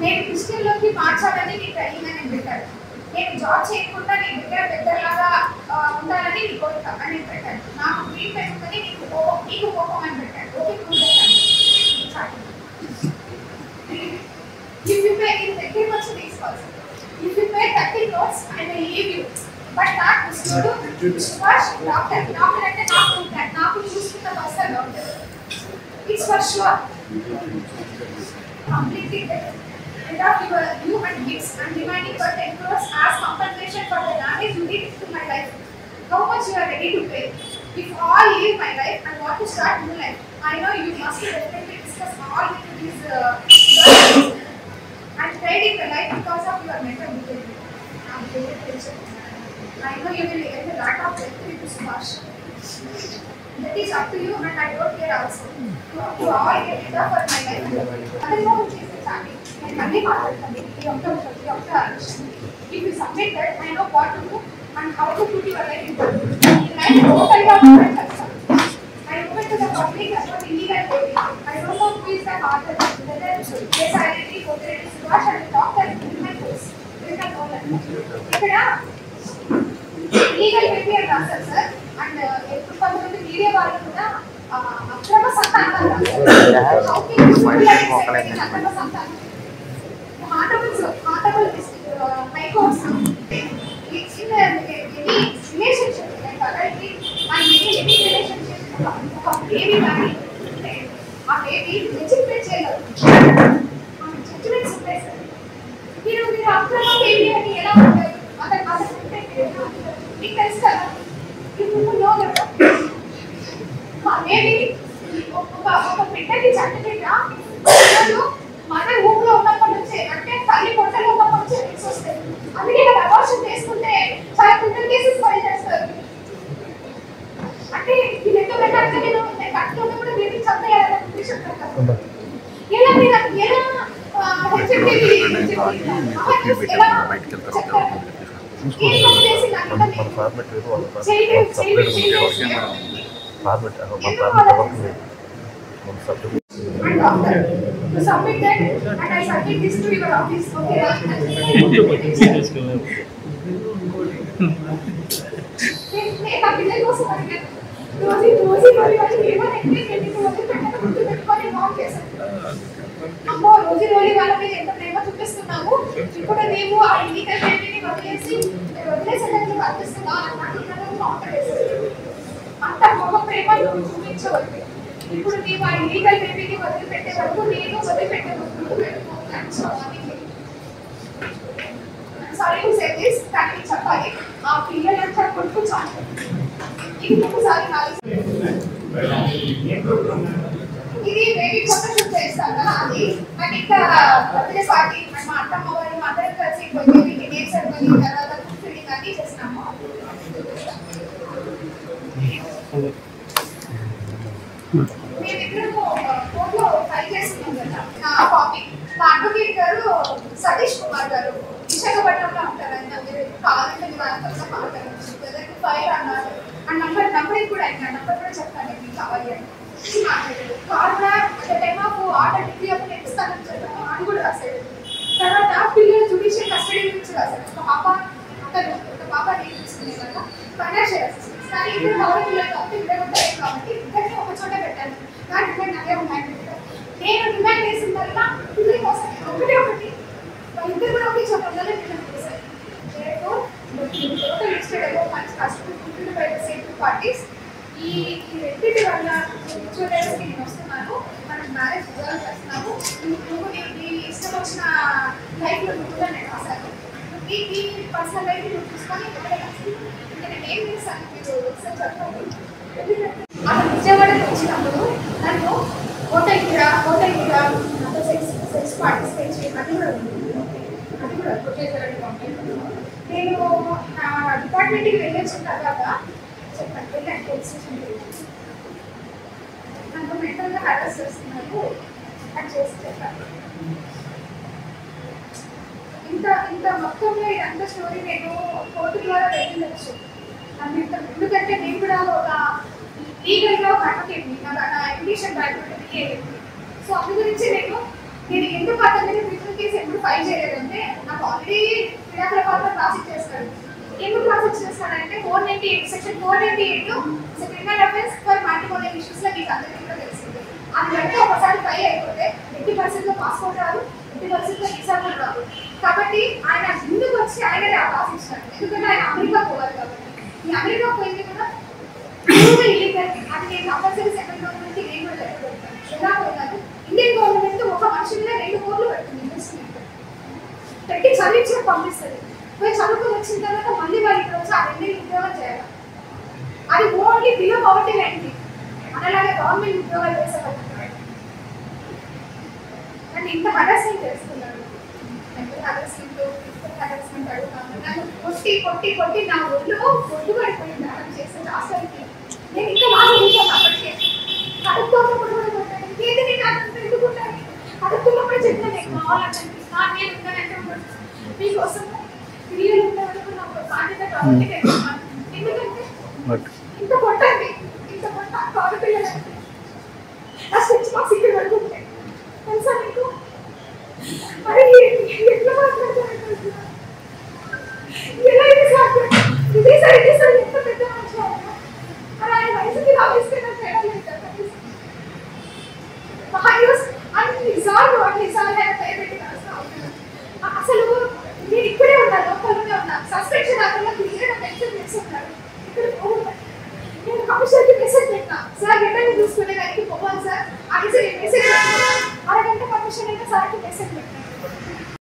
నేను క్రిస్టియన్లోకి మార్చాలని నీ ట్రైనింగ్ అని పెట్టాడు నేను జాబ్ చేయకుండా నీ దగ్గర పెద్దలాగా ఆ, ఉండాలని నీ కోరిక అని పెట్టాడు నాకు డ్రీమ్ పెట్టుకుని నీకు కోపం నీకు కోపం అని పెట్టాడు ఓకే నువ్వు పెట్టాను If you pay in the give us these calls. If you pay 30 crores, I will leave you. But not Mr. First, doctor. Doctor అంటే నాకు నాకు చూసుకున్న person doctor it's for sure completely different. And of your you and gifts and demanding for 10 crores as compensation for the damage you did to my life. How much you are ready to pay? If all leave my life and want to start new life, I know you must definitely discuss all with these uh, girls and trade in the life because of your mental behavior. Now, behavior tension. I know you will get a lot of benefit to Subhash. That is up to you and I don't care also. You all get it up for my life. Other one is the family. And money matters. You have to, you have to understand. If you submit that, I know what to do and how to put your life in order. In life, totally of my person. I open to the public as what illegal baby. I don't know who is the author. Whether yes, I really go there to Subhash and talk and in my face. There is no ఇక్కడ legal baby అని రాశారు sir and ఎప్పుడు కొంతమంది media వాళ్ళు కూడా ఆ, అక్రమ సంతానం అని రాశారు. How can you utilize it? అక్రమ సంతానం హార్టబుల్స్ హార్టబుల్ మైకోస్ ఇన్ ఎనీ రిలేషన్షిప్ లైక్ అలాంటి ఆ ఎనీ ఎనీ రిలేషన్షిప్ ఒక బేబీ కానీ ఉంటే ఆ బేబీ ఎడ్యుకేట్ చేయగలరు జడ్జిమెంట్స్ ఉంటాయి సార్ మీరు మీరు అక్రమ బేబీ అని ఎలా ఉంటారు అతను అతను ఉంటే మీరు ఎలా ఉంటారు? మీకు తెలుసు కదా ఇప్పుడు నో కదా మా బేబీ ఒక ఒక బిడ్డకి చట్టబిడ్డ మదర్ ఊప్ లో ఉన్నప్పటి నుంచే అంటే తల్లి పొట్టలో ఉన్నప్పటి నుంచే ఫిక్స్ వస్తాయి అందుకే ఇలా అబార్షన్ చేసుకుంటే చాలా క్రిమినల్ కేసెస్ ఫైల్ చేస్తారు అంటే ఇది ఎంత పెట్టాలంటే నేను నేను కట్టుకుంటే కూడా బేబీ చంపేయాలని ఉద్దేశం కదా ఎలా మీరు ఎలా హెచ్ఎండివి ఎలా చెప్తారు ఏం తప్పు చేసి నాకు మన నేను ఫార్మెట్ లేదు వాళ్ళ చేయండి సపరేట్ చేయండి ఉంది చేయండి ఫార్మెట్ మన ఫార్మెట్ ఎవరికి లేదు మన separate and doctor to submit that and I submit this to your office. Okay. నేను ఆ పిల్లల కోసం అడిగాను రోజు రోజు మరి వాళ్ళు ఏమైనా ఎంకరేజ్ ఎందుకు వదిలి పెట్టక గుర్తు పెట్టుకొని ఇన్వాల్వ్ చేశాను అమ్మో రోజు రోజు వాళ్ళ మీద ఎంత ప్రేమ చూపిస్తున్నాము ఇప్పుడు నీవు ఆ ఇల్లీగల్ బేబీని వదిలేసి వదిలేసేదానికి వర్తిస్తున్నా నాకు ఇక్కడ కాంపిటేషన్ అంత గొప్ప ప్రేమ నువ్వు చూపించవద్దు ఇప్పుడు నీవు ఆ ఇల్లీగల్ బేబీని వదిలిపెట్టే వరకు నేను వదిలిపెట్టే సారీ టు సే దిస్ కానీ చెప్పాలి ఆ పిల్లలంతా కొడుకు చాలు ఇది ఒకసారి నాలుగు ఇది బేబీ ఫోటో షూట్ చేస్తాను కదా అది అండ్ ఇంకా బర్త్డే పార్టీ మా అత్తమ్మ వాళ్ళు మా అందరం కలిసి బేబీకి నేమ్ సెరమనీ తర్వాత ఫీలింగ్ అన్ని చేసినాము మేమిద్దరము ఫోటో ఫైల్ చేస్తున్నాం కదా ఆ కాపీ మా అడ్వకేట్ గారు సతీష్ కుమార్ గారు విశాఖపట్నంలో ఉంటారు ఆయన మీరు కావాలంటే మీరు వాళ్ళతో మాట్లాడచ్చు ఫైల్ అన్నారు ఆ నంబర్ నంబర్ కూడా ఆయన నంబర్ కూడా చెప్తాను మీకు కావాలి అని కారణం అంటే టైమ్ ఆఫ్ ఆర్డర్ డిగ్రీ అప్పుడు ఇస్తానని చెప్పాను అది కూడా రాశాడు తర్వాత పిల్లలు జుడిషియల్ కస్టడీ గురించి రాశాడు ఒక పాప అతను ఒక పాప నేను తీసుకునే కదా ఫైనాన్షియల్ అసిస్టెన్స్ కానీ ఇద్దరు గౌరవ పిల్లలు కాబట్టి ఇద్దరు ఉంటాయి కాబట్టి ఇద్దరిని ఒక చోట పెట్టాను నా డిమాండ్ అదే ఉన్నాయి నేను డిమాండ్ చేసిందల్లా పిల్లల కోసం ఒకటే ఒకటి వాళ్ళిద్దరు కూడా ఒకే చోట ఉండాలని డిమాండ్ చేశాను Therefore, the total listed above funds has to be fulfilled by the same two parties. ఈ ఈ రెండింటి వల్ల రిచువలైజ్కి నేను వస్తున్నాను మనం మ్యారేజ్ రిజల్వ్ చేస్తున్నాము నువ్వు నువ్వు నీ నీ ఇష్టం వచ్చిన లైఫ్లో నువ్వు కూడా నేను రాశాను నీ నీ పర్సనల్ లైఫ్ నువ్వు చూసుకొని ఇక్కడ రాసి ఇంకా నేను ఏం చేశాను మీరు ఒకసారి చెప్పండి ఎందుకంటే అతను విజయవాడ వచ్చినప్పుడు నన్ను హోటల్ కూడా హోటల్ కూడా నాతో సెక్స్ సెక్స్ పార్టిసిపేట్ చేయడం అది కూడా ఉంది అది కూడా ప్రొఫెసర్ అని పంపించాను నేను నా డిపార్ట్మెంట్కి వెళ్ళొచ్చిన తర్వాత చెప్పండి వెళ్ళాను పోలీస్ స్టేషన్కి వెళ్ళాను నన్ను మెంటల్గా హరాస్ చేస్తున్నారు అది చేసి చెప్పాను ఇంత ఇంత మొత్తంలో ఇదంతా స్టోరీ నేను కోర్టు ద్వారా వెళ్ళవచ్చు నన్ను ఇంత ఎందుకంటే నేను కూడా ఒక లీగల్గా ఒక అడ్వకేట్ని నా నా ఎడ్యుకేషన్ బ్యాక్గ్రౌండ్ సో అందు గురించి నేను నేను ఎందుకు అతని మీద క్రిమినల్ కేసు ఎప్పుడు ఫైల్ చేయలేదంటే నాకు ఆల్రెడీ విడాకుల పత్రం ప్రాసెస్ చేస్తాడు ఎందుకు ప్రాసెస్ చేస్తాడంటే four ninety eight section four ninety eight criminal offence for matrimonial issues లో మీకు అందరికీ కూడా తెలిసింది అది కనుక ఒకసారి ఫైల్ అయిపోతే ఎట్టి పరిస్థితుల్లో పాస్పోర్ట్ రాదు ఎట్టి పరిస్థితుల్లో వీసా కూడా రాదు కాబట్టి ఆయన ముందుకు వచ్చి ఆయననే ఆ ప్రాసెస్ ఎందుకంటే ఆయన అమెరికా పోవాలి కాబట్టి ఈ అమెరికా పోయింది కూడా ఇల్లీగల్ అది నేను కంపల్సరీ సెంట్రల్ గవర్నమెంట్ నేను కూడా లెక్క పెడతాను ఎలా పోయినారు ఇండియన్ గవర్నమెంట్ ఒక మనిషి మీద రెండు కోట్లు పెడుతుంది ఇన్వెస్ట్మెంట్ పెట్టి చదివించి పంపిస్తుంది పోయి చదువుకొని వచ్చిన తర్వాత మళ్ళీ వాళ్ళు ఇక్కడ వచ్చి ఆ రెండేళ్ళు ఉద్యోగం చేయాలి అది ఓన్లీ బిలో పవర్టీ లైన్కి మనలాగే గవర్నమెంట్ ఉద్యోగాలు చేసేవాళ్ళు అంటే ఇంత హరాస్మెంట్ చేస్తున్నాడు మెంటల్ హరాస్మెంట్ ఫిజికల్ హరాస్మెంట్ అడుగుతాను నన్ను కొట్టి కొట్టి కొట్టి నా ఒళ్ళు ఒడ్డు పడిపోయింది అతను చేసే రాష్ట్రానికి నేను ఇంకా బాగా ఉంటాను అప్పటికే కడుపుతున్నప్పుడు కూడా కొట్టాను ఏది నేను అతను ఎందుకుంటాను కడుపుతున్నప్పుడు చెప్పిన నేను కావాలంటే నా నేను ఉంటానంటే మీకోసం పిల్లలు ఉండే వరకు నాకు బాధ్యత కాబట్టి నేను ఉన్నాను. ఎందుకంటే బట్ ఇంత కొట్టండి ఇంత కొట్ట కాదు పిల్లలంటే ఆ స్విచ్ బాక్స్ ఇక్కడ పడుకుంటే తెలుసా మీకు మరి ఎట్లా మాట్లాడతారు ఎలా ఇది సాధ్యం ఇదే సార్ ఇదే సార్ ఎంత పెద్ద మనిషి ఆయన మరి ఆయన వయసుకి రావిస్తే నాకు తేడా లేదు కదా కనీసం. మహాయూస్ అన్నిసార్లు అన్నిసార్లు ఆయన పేరు పెట్టి రాస్తా ఉంటాను. అసలు నేను ఇక్కడే ఉన్నాను లోపలనే ఉన్నాను సస్పెన్షన్ అక్కడ క్లియర్ మెన్షన్ చేసి ఉన్నాడు ఇక్కడ పోవాలి. నేను కమిషనర్కి మెసేజ్ పెట్టినా సార్ రిటర్న్ చూసుకునే దానికి పోవాలి సార్ అది సార్ మెసేజ్ పెట్టినా అరగంట కమిషన్ అయితే సార్కి మెసేజ్ పెట్టినా